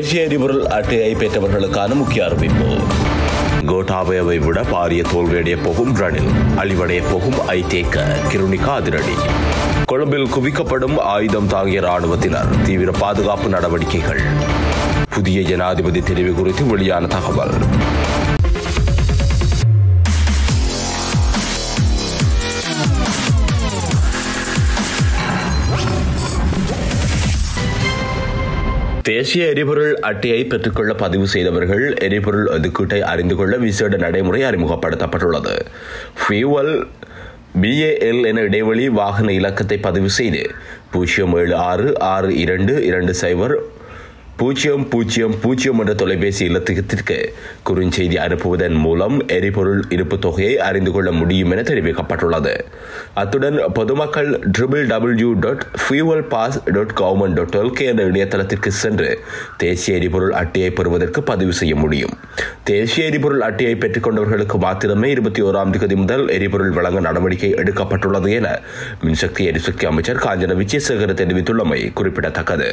தேசிய எரிபொருள் அட்டையை பெற்றவர்களுக்கான முக்கிய அறிவிப்பு கோட்டாபயவை விட பாரிய தோல்வியடைய போகும் ரணில் அழிவடைய போகும் ஐதேக்க கிருணிகா அதிரடி கொழும்பில் குவிக்கப்படும் ஆயுதம் தாங்கிய ராணுவத்தினர் தீவிர பாதுகாப்பு நடவடிக்கைகள் புதிய ஜனாதிபதி தெரிவு குறித்து வெளியான தகவல் தேசிய எரிபொருள் அட்டையை பெற்றுக்கொள்ள பதிவு செய்தவர்கள் எரிபொருள் ஒதுக்கீட்டை அறிந்து கொள்ள விசேட நடைமுறை அறிமுகப்படுத்தப்பட்டுள்ளது ஃபியூவல் பிஏஎல் என இடைவெளி வாகன இலக்கத்தை பதிவு செய்து பூஜ்ஜியம் ஏழு ஆறு ஆறு இரண்டு இரண்டு சைபர் பூஜ்ஜியம் பூஜ்ஜியம் பூஜ்ஜியம் என்ற தொலைபேசி இலக்கத்திற்கு குறுஞ்செய்தி அனுப்புவதன் மூலம் எரிபொருள் இருப்பு தொகையை அறிந்து கொள்ள முடியும் என தெரிவிக்கப்பட்டுள்ளது அத்துடன் பொதுமக்கள் triple W dot fuel pass dot government dot LK என்ற இணையதளத்திற்கு சென்று தேசிய எரிபொருள் அட்டையை பெறுவதற்கு பதிவு செய்ய முடியும் தேசிய எரிபொருள் அட்டையை பெற்றுக்கொண்டவர்களுக்கு மாத்திரமே இருபத்தி ஓராம் தேதி முதல் எரிபொருள் வழங்க நடவடிக்கை எடுக்கப்பட்டுள்ளது என மின்சக்தி எரிசக்தி அமைச்சர் காஞ்சன விஜயசேகர் தெரிவித்துள்ளமை குறிப்பிடத்தக்கது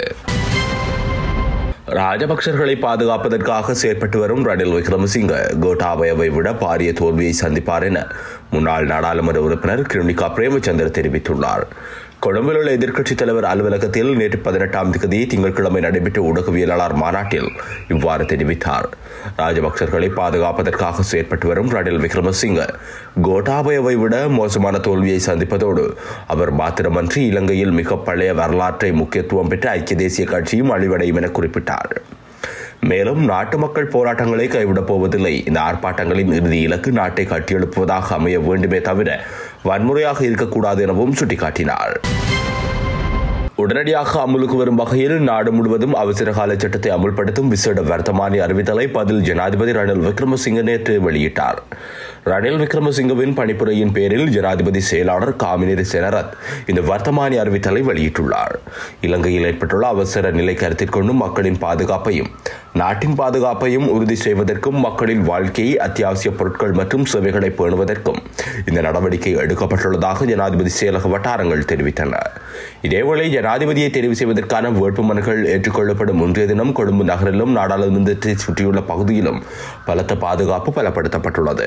ராஜபக்சர்களை பாதுகாப்பதற்காக செயற்பட்டு வரும் ரணில் விக்ரமசிங்க கோட்டாபயவை விட பாரிய தோல்வியை சந்திப்பார் என முன்னாள் நாடாளுமன்ற உறுப்பினர் கிருணிகா பிரேமச்சந்தர் தெரிவித்துள்ளார் கொழும்பில் உள்ள எதிர்க்கட்சித் தலைவர் அலுவலகத்தில் நேற்று பதினெட்டாம் தேதி திங்கட்கிழமை நடைபெற்ற ஊடகவியலாளர் மாநாட்டில் இவ்வாறு தெரிவித்தார் ராஜபக்சர்களை பாதுகாப்பதற்காக செயற்பட்டு வரும் ரணில் விக்ரமசிங்க கோட்டாபயவை விட மோசமான தோல்வியை சந்திப்பதோடு அவர் மாத்திரமன்றி இலங்கையில் மிக பழைய வரலாற்றை முக்கியத்துவம் பெற்ற ஐக்கிய தேசிய கட்சியும் அழிவடையும் என குறிப்பிட்டார் மேலும் நாட்டு மக்கள் போராட்டங்களை கைவிடப் போவதில்லை இந்த ஆர்ப்பாட்டங்களின் இறுதி இலக்கு நாட்டை கட்டியெழுப்புவதாக அமைய வேண்டுமே தவிர வன்முறையாக இருக்கக்கூடாது எனவும் சுட்டிக்காட்டினார் உடனடியாக அமுலுக்கு வரும் வகையில் நாடு முழுவதும் அவசர கால சட்டத்தை அமுல்படுத்தும் விசேட வர்த்தமானி அறிவித்தலை பதில் ஜனாதிபதி ரணில் விக்ரமசிங்க நேற்று வெளியிட்டார் ரணில் விக்ரமசிங்கவின் பணிப்புரையின் பேரில் ஜனாதிபதி செயலாளர் காமினேரி செனரத் இந்த வர்த்தமானி அறிவித்தலை வெளியிட்டுள்ளார் இலங்கையில் ஏற்பட்டுள்ள அவசர நிலை கருத்தில் கொண்டும் மக்களின் பாதுகாப்பையும் நாட்டின் பாதுகாப்பையும் உறுதி செய்வதற்கும் மக்களின் வாழ்க்கையை அத்தியாவசிய பொருட்கள் மற்றும் சேவைகளை பேணுவதற்கும் இந்த நடவடிக்கை எடுக்கப்பட்டுள்ளதாக ஜனாதிபதி செயலக வட்டாரங்கள் தெரிவித்தன இதேவேளை ஜனாதிபதியை தெரிவு செய்வதற்கான வேட்புமனுக்கள் ஏற்றுக்கொள்ளப்படும் ஒன்றிய தினம் கொழும்பு நகரிலும் நாடாளுமன்றத்தை சுற்றியுள்ள பகுதியிலும் பலத்த பாதுகாப்பு பலப்படுத்தப்பட்டுள்ளது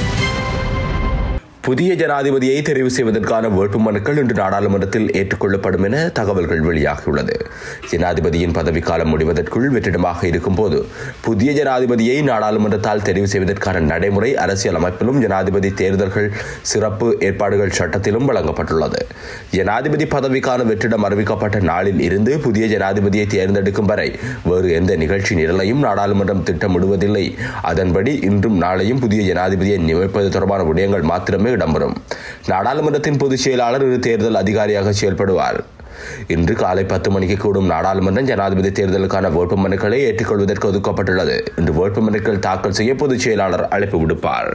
புதிய ஜனாதிபதியை தெரிவு செய்வதற்கான வேட்புமனுக்கள் இன்று நாடாளுமன்றத்தில் ஏற்றுக்கொள்ளப்படும் என தகவல்கள் வெளியாகியுள்ளது ஜனாதிபதியின் பதவிக்காலம் முடிவதற்குள் வெற்றிடமாக இருக்கும்போது புதிய ஜனாதிபதியை நாடாளுமன்றத்தால் தெரிவு செய்வதற்கான நடைமுறை அரசியல் அமைப்பிலும் ஜனாதிபதி தேர்தல்கள் சிறப்பு ஏற்பாடுகள் சட்டத்திலும் வழங்கப்பட்டுள்ளது ஜனாதிபதி பதவிக்கான வெற்றிடம் அறிவிக்கப்பட்ட நாளில் இருந்து புதிய ஜனாதிபதியை தேர்ந்தெடுக்கும் வரை வேறு எந்த நிகழ்ச்சி நிரலையும் நாடாளுமன்றம் திட்டமிடுவதில்லை அதன்படி இன்றும் நாளையும் புதிய ஜனாதிபதியை நியமிப்பது தொடர்பான விடயங்கள் மாத்திரமே இடம்பெறும் நாடாளுமன்றத்தின் பொதுச் செயலாளர் இரு தேர்தல் அதிகாரியாக செயல்படுவார் இன்று காலை பத்து மணிக்கு கூடும் நாடாளுமன்றம் ஜனாதிபதி தேர்தலுக்கான வேட்புமனுக்களை ஏற்றுக்கொள்வதற்கு ஒதுக்கப்பட்டுள்ளது இன்று வேட்புமனுக்கள் தாக்கல் செய்ய பொதுச் செயலாளர் அழைப்பு விடுப்பார்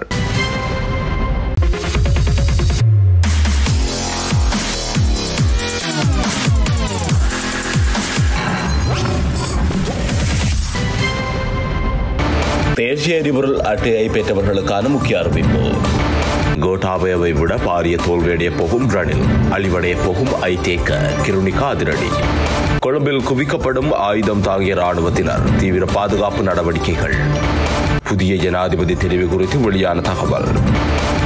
தேசிய எரிபொருள் அட்டையை பெற்றவர்களுக்கான முக்கிய அறிவிப்பு கோட்டாபயவை விட பாரிய தோல்வியடைய போகும் ரணில் அழிவடைய போகும் ஐதேக்க கிருணிகா அதிரடி கொழும்பில் குவிக்கப்படும் ஆயுதம் தாங்கிய ராணுவத்தினர் தீவிர பாதுகாப்பு நடவடிக்கைகள் புதிய ஜனாதிபதி தெரிவு குறித்து வெளியான தகவல்